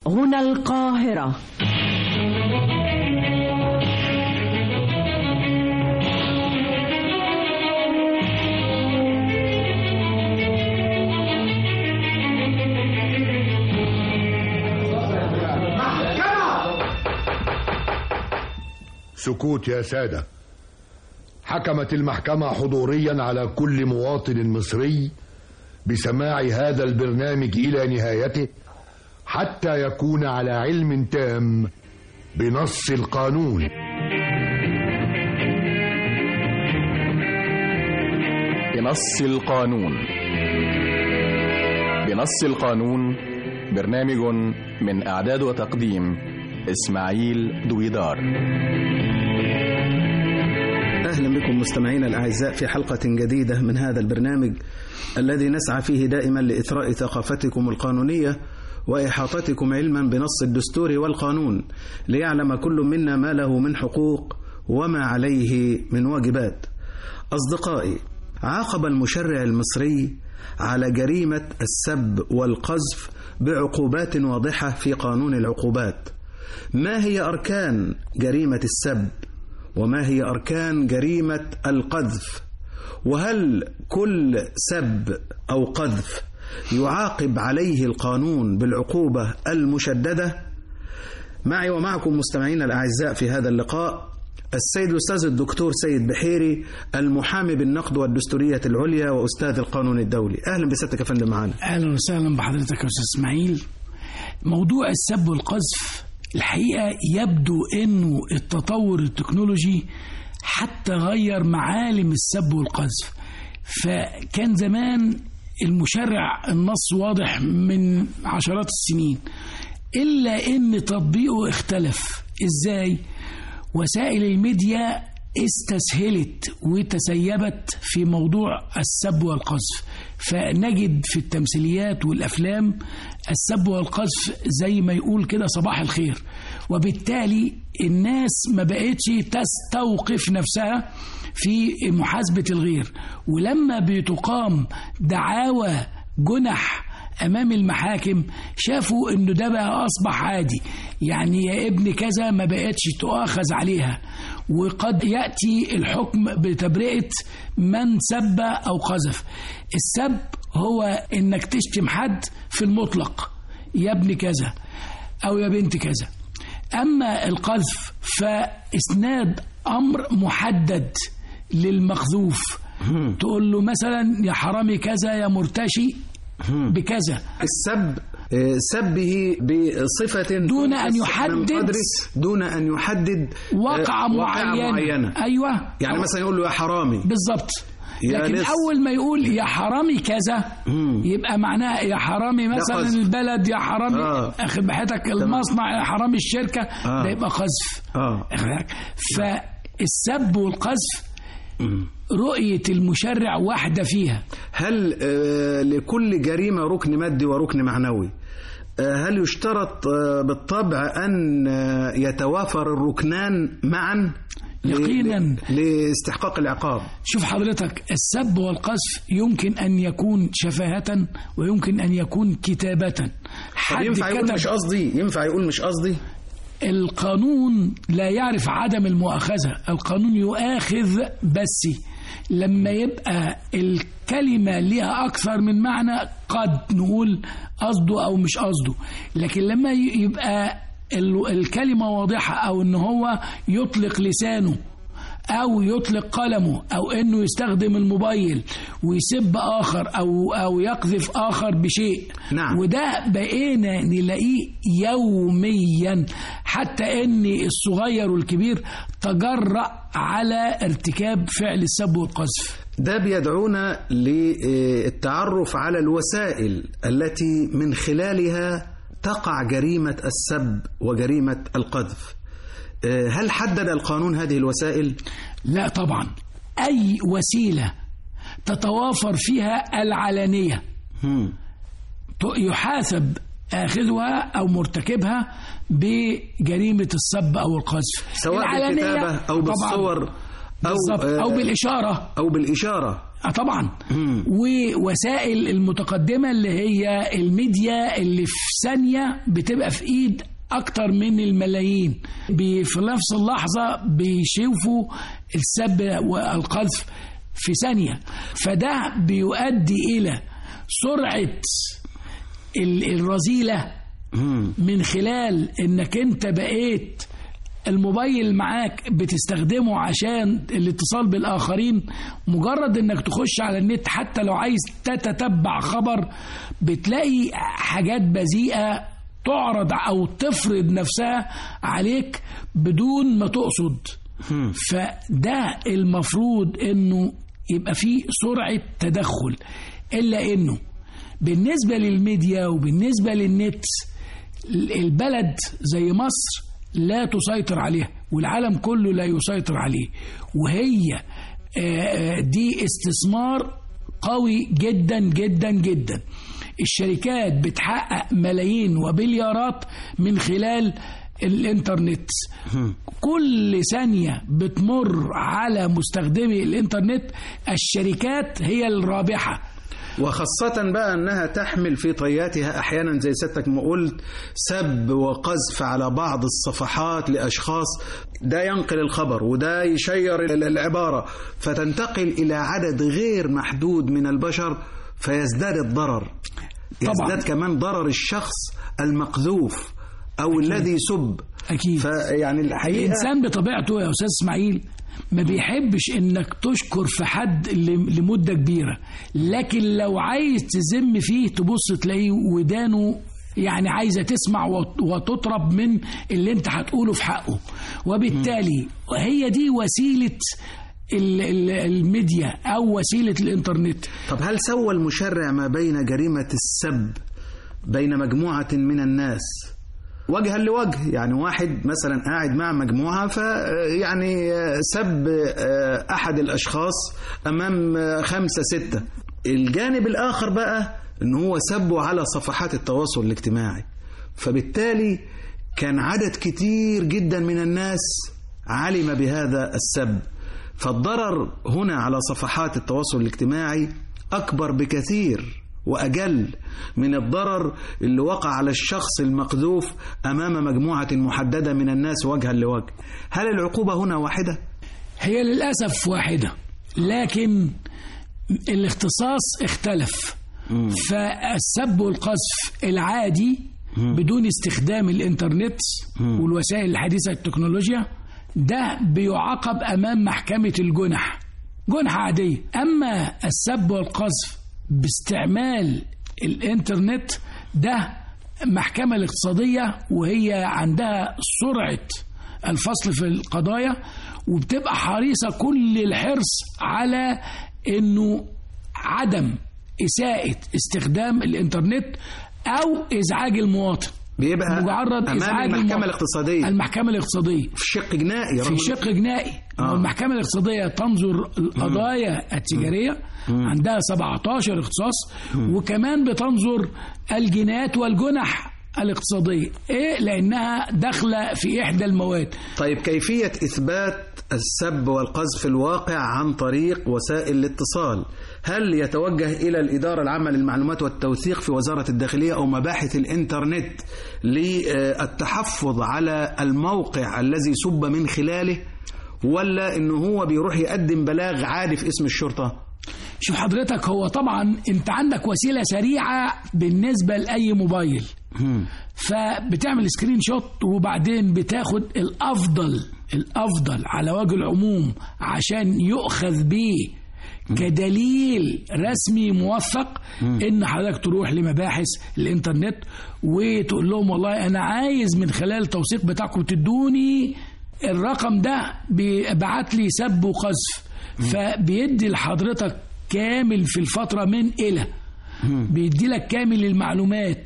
هنا القاهرة سكوت يا سادة حكمت المحكمة حضوريا على كل مواطن مصري بسماع هذا البرنامج إلى نهايته حتى يكون على علم تام بنص القانون بنص القانون بنص القانون برنامج من إعداد وتقديم إسماعيل دويدار أهلا بكم مستمعينا الأعزاء في حلقة جديدة من هذا البرنامج الذي نسعى فيه دائما لإثراء ثقافتكم القانونية وإحاطتكم علما بنص الدستور والقانون ليعلم كل منا ما له من حقوق وما عليه من واجبات أصدقائي عاقب المشرع المصري على جريمة السب والقذف بعقوبات واضحة في قانون العقوبات ما هي أركان جريمة السب وما هي أركان جريمة القذف وهل كل سب أو قذف يعاقب عليه القانون بالعقوبة المشددة معي ومعكم مستمعينا الأعزاء في هذا اللقاء السيد الأستاذ الدكتور سيد بحيري المحامي بالنقد والدستورية العليا وأستاذ القانون الدولي أهلا بسيادتك يا فندم معانا اهلا وسهلا بحضرتك يا استاذ اسماعيل موضوع السب والقذف الحقيقه يبدو انه التطور التكنولوجي حتى غير معالم السب والقذف فكان زمان المشرع النص واضح من عشرات السنين الا ان تطبيقه اختلف ازاي وسائل الميديا استسهلت وتسيبت في موضوع السب والقذف فنجد في التمثيليات والافلام السب والقذف زي ما يقول كده صباح الخير وبالتالي الناس ما بقتش تستوقف نفسها في محاسبه الغير ولما بتقام دعاوى جنح امام المحاكم شافوا انه ده بقى اصبح عادي يعني يا ابن كذا ما بقتش تؤاخذ عليها وقد ياتي الحكم بتبرئه من سب او قذف السب هو انك تشتم حد في المطلق يا ابن كذا او يا بنت كذا اما القذف فاسناد امر محدد للمقذوف تقول له مثلا يا حرامي كذا يا مرتشي بكذا السب آه، سبه بصفة دون أن من يحدد قدره دون أن يحدد آه، واقعة معينة. معينة أيوة يعني أو- مثلا يقول له يا حرامي بالظبط يا لكن لص. اول ما يقول يا حرامي كذا يبقى معناه يا حرامي مثلا قذف. البلد يا حرامي آه. اخد بحياتك المصنع يا حرامي الشركه آه. ده يبقى قذف آه. أخد بالك؟ فالسب والقذف رؤيه المشرع واحده فيها هل آه، لكل جريمة ركن مادي وركن معنوي آه، هل يشترط آه، بالطبع أن آه، يتوافر الركنان معا ل- يقيناً. ل- لاستحقاق العقاب شوف حضرتك السب والقذف يمكن ان يكون شفاهه ويمكن ان يكون كتابه طب حد ينفع يقول كتب مش قصدي ينفع يقول مش قصدي القانون لا يعرف عدم المؤاخذة القانون يؤاخذ بس لما يبقى الكلمة لها أكثر من معنى قد نقول قصده أو مش قصده لكن لما ي- يبقى ال- الكلمة واضحة أو إن هو يطلق لسانه أو يطلق قلمه أو إنه يستخدم الموبايل ويسب آخر أو أو يقذف آخر بشيء نعم. وده بقينا نلاقيه يوميا حتى ان الصغير والكبير تجرأ على ارتكاب فعل السب والقذف ده بيدعونا للتعرف على الوسائل التي من خلالها تقع جريمة السب وجريمة القذف آه، هل حدد القانون هذه الوسائل؟ لا طبعا اي وسيله تتوافر فيها العلانيه هم. ت- يحاسب آخذها أو مرتكبها بجريمة السب أو القذف سواء العلانية بالكتابة أو طبعاً بالصور أو بالظبط آه، أو بالإشارة أو بالإشارة آه طبعا ووسائل المتقدمة اللي هي الميديا اللي في ثانية بتبقى في ايد اكتر من الملايين بي- في نفس اللحظة بيشوفوا السب والقذف في ثانية فده بيؤدي الى سرعة ال- الرذيلة من خلال انك انت بقيت الموبايل معاك بتستخدمه عشان الاتصال بالاخرين مجرد انك تخش على النت حتى لو عايز تتتبع خبر بتلاقي حاجات بذيئه تعرض او تفرض نفسها عليك بدون ما تقصد فده المفروض انه يبقى فيه سرعه تدخل الا انه بالنسبه للميديا وبالنسبه للنت البلد زي مصر لا تسيطر عليها والعالم كله لا يسيطر عليه وهي آه، آه، دي استثمار قوي جدا جدا جدا الشركات بتحقق ملايين وبليارات من خلال الانترنت كل ثانية بتمر على مستخدمي الانترنت الشركات هي الرابحة وخاصة بقى أنها تحمل في طياتها أحيانا زي سيادتك ما قلت سب وقذف على بعض الصفحات لأشخاص ده ينقل الخبر وده يشير ال- العبارة فتنتقل إلى عدد غير محدود من البشر فيزداد الضرر طبعاً. يزداد كمان ضرر الشخص المقذوف أو أكيد. الذي يسب أكيد فيعني الحقيقة الإنسان بطبيعته يا أستاذ إسماعيل ما بيحبش إنك تشكر في حد ل- لمدة كبيرة لكن لو عايز تذم فيه تبص تلاقيه ودانه يعني عايزة تسمع وت- وتطرب من اللي انت هتقوله في حقه وبالتالي هي دي وسيلة ال- ال- الميديا أو وسيلة الإنترنت طب هل سوى المشرع ما بين جريمة السب بين مجموعة من الناس وجها لوجه يعني واحد مثلا قاعد مع مجموعة ف يعني سب أحد الأشخاص أمام خمسة ستة الجانب الآخر بقى إن هو سبه على صفحات التواصل الاجتماعي فبالتالي كان عدد كتير جدا من الناس علم بهذا السب فالضرر هنا على صفحات التواصل الاجتماعي أكبر بكثير وأجل من الضرر اللي وقع على الشخص المقذوف أمام مجموعة محددة من الناس وجها لوجه هل العقوبة هنا واحدة؟ هي للأسف واحدة لكن الاختصاص اختلف فالسب والقذف العادي بدون استخدام الانترنت والوسائل الحديثة التكنولوجيا ده بيعاقب أمام محكمة الجنح جنحة عادية أما السب والقذف باستعمال الانترنت ده محكمة الاقتصادية وهي عندها سرعة الفصل في القضايا وبتبقى حريصة كل الحرص على انه عدم اساءة استخدام الانترنت او ازعاج المواطن بيبقى مجرد أمام ازعاج المحكمة المواطن. الاقتصادية المحكمة الاقتصادية في شق جنائي في رغم- شق جنائي آه. آه. المحكمة الاقتصادية تنظر القضايا التجارية عندها 17 اختصاص وكمان بتنظر الجنايات والجنح الاقتصادية إيه لأنها داخلة في إحدى المواد طيب كيفية إثبات السب والقذف الواقع عن طريق وسائل الاتصال هل يتوجه إلى الإدارة العامة للمعلومات والتوثيق في وزارة الداخلية أو مباحث الإنترنت للتحفظ على الموقع الذي سب من خلاله ولا إنه هو بيروح يقدم بلاغ عادي في اسم الشرطة شوف حضرتك هو طبعا انت عندك وسيلة سريعة بالنسبة لأي موبايل فبتعمل سكرين شوت وبعدين بتاخد الأفضل الأفضل على وجه العموم عشان يؤخذ به كدليل رسمي موثق ان حضرتك تروح لمباحث الانترنت وتقول لهم والله انا عايز من خلال التوثيق بتاعكم تدوني الرقم ده بيبعت لي سب وقذف فبيدي لحضرتك كامل في الفترة من إلى بيدي لك كامل المعلومات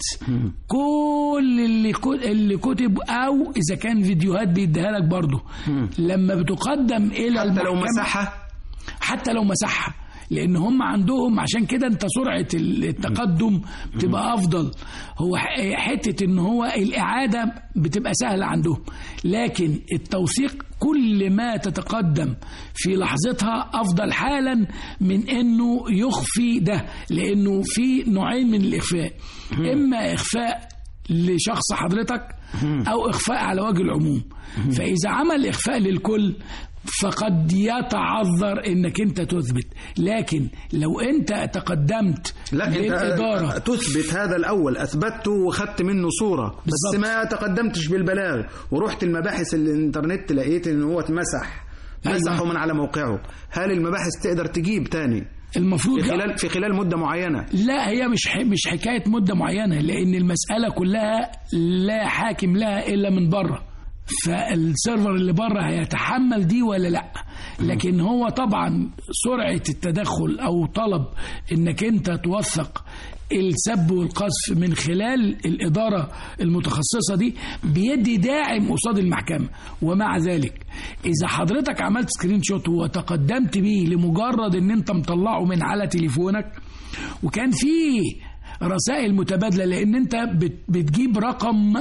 كل اللي كت- اللي كتب او اذا كان فيديوهات بيديها لك برضه لما بتقدم الى حتى لو المحكمة- مسحها حتى لو مسحها لان هم عندهم عشان كده انت سرعه التقدم بتبقى افضل هو ح- حته ان هو الاعاده بتبقى سهله عندهم لكن التوثيق كل ما تتقدم في لحظتها افضل حالا من انه يخفي ده لانه في نوعين من الاخفاء اما اخفاء لشخص حضرتك او اخفاء على وجه العموم فاذا عمل اخفاء للكل فقد يتعذر انك انت تثبت لكن لو انت تقدمت لا انت للاداره تثبت هذا الاول اثبته وخدت منه صوره بس بالظبط. ما تقدمتش بالبلاغ ورحت المباحث الانترنت لقيت ان هو اتمسح أيوة. مسحه من على موقعه هل المباحث تقدر تجيب تاني المفروض في خلال في خلال مده معينه لا هي مش ح- مش حكايه مده معينه لان المساله كلها لا حاكم لها الا من بره فالسيرفر اللي بره هيتحمل دي ولا لا لكن هو طبعا سرعه التدخل او طلب انك انت توثق السب والقذف من خلال الإدارة المتخصصة دي بيدي داعم قصاد المحكمة ومع ذلك إذا حضرتك عملت سكرين شوت وتقدمت بيه لمجرد إن أنت مطلعه من على تليفونك وكان في رسائل متبادلة لأن أنت بت- بتجيب رقم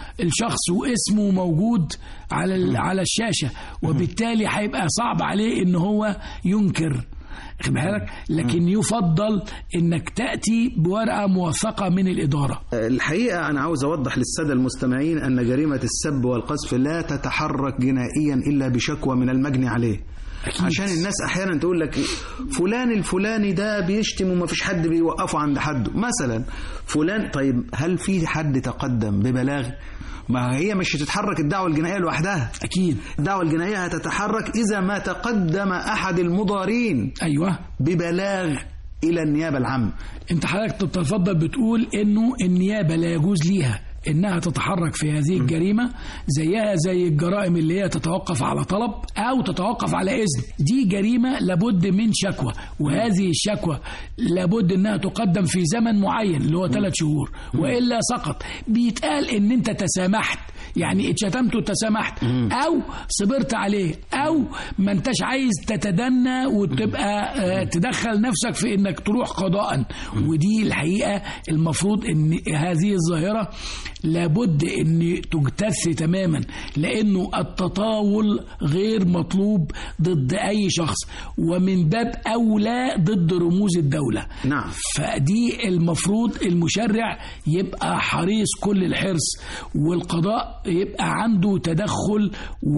الشخص واسمه موجود على ال- على الشاشة وبالتالي هيبقى صعب عليه إن هو ينكر خد بالك لكن يفضل انك تاتي بورقه موثقه من الاداره الحقيقة أنا عاوز أوضح للسادة المستمعين أن جريمة السب والقذف لا تتحرك جنائيا إلا بشكوى من المجني عليه أكيد. عشان الناس أحيانا تقول لك فلان الفلاني ده بيشتم وما فيش حد بيوقفه عند حده مثلا فلان طيب هل في حد تقدم ببلاغ ما هي مش هتتحرك الدعوة الجنائية لوحدها اكيد الدعوة الجنائية هتتحرك إذا ما تقدم أحد المضارين ايوه ببلاغ إلى النيابة العامة انت حضرتك تتفضل بتقول انه النيابه لا يجوز ليها انها تتحرك في هذه الجريمه زيها زي الجرائم اللي هي تتوقف على طلب او تتوقف على اذن دي جريمه لابد من شكوى وهذه الشكوى لابد انها تقدم في زمن معين اللي هو ثلاث شهور والا سقط بيتقال ان انت تسامحت يعني اتشتمت وتسامحت او صبرت عليه او ما انتش عايز تتدنى وتبقى آه، تدخل نفسك في انك تروح قضاء ودي الحقيقه المفروض ان هذه الظاهره لابد ان تجتث تماما لانه التطاول غير مطلوب ضد اي شخص ومن باب اولى ضد رموز الدوله نعم فدي المفروض المشرع يبقى حريص كل الحرص والقضاء يبقى عنده تدخل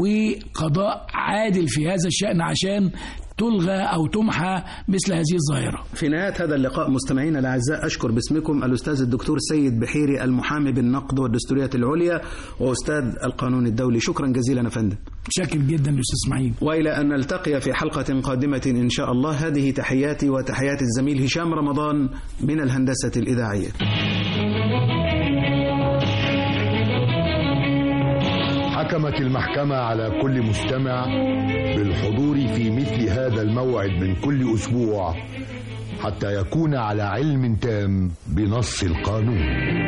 وقضاء عادل في هذا الشأن عشان تلغى أو تمحى مثل هذه الظاهرة في نهاية هذا اللقاء مستمعينا الأعزاء أشكر باسمكم الأستاذ الدكتور سيد بحيري المحامي بالنقد والدستوريات العليا وأستاذ القانون الدولي شكرا جزيلا يا فندم شاكر جدا لأستاذ إسماعيل وإلى أن نلتقي في حلقة قادمة إن شاء الله هذه تحياتي وتحيات الزميل هشام رمضان من الهندسة الإذاعية حكمت المحكمة على كل مستمع بالحضور في مثل هذا الموعد من كل أسبوع حتى يكون على علم تام بنص القانون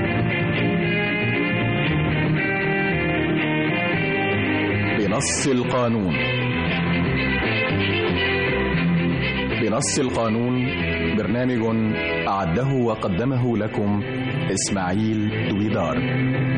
بنص القانون بنص القانون برنامج أعده وقدمه لكم إسماعيل دويدار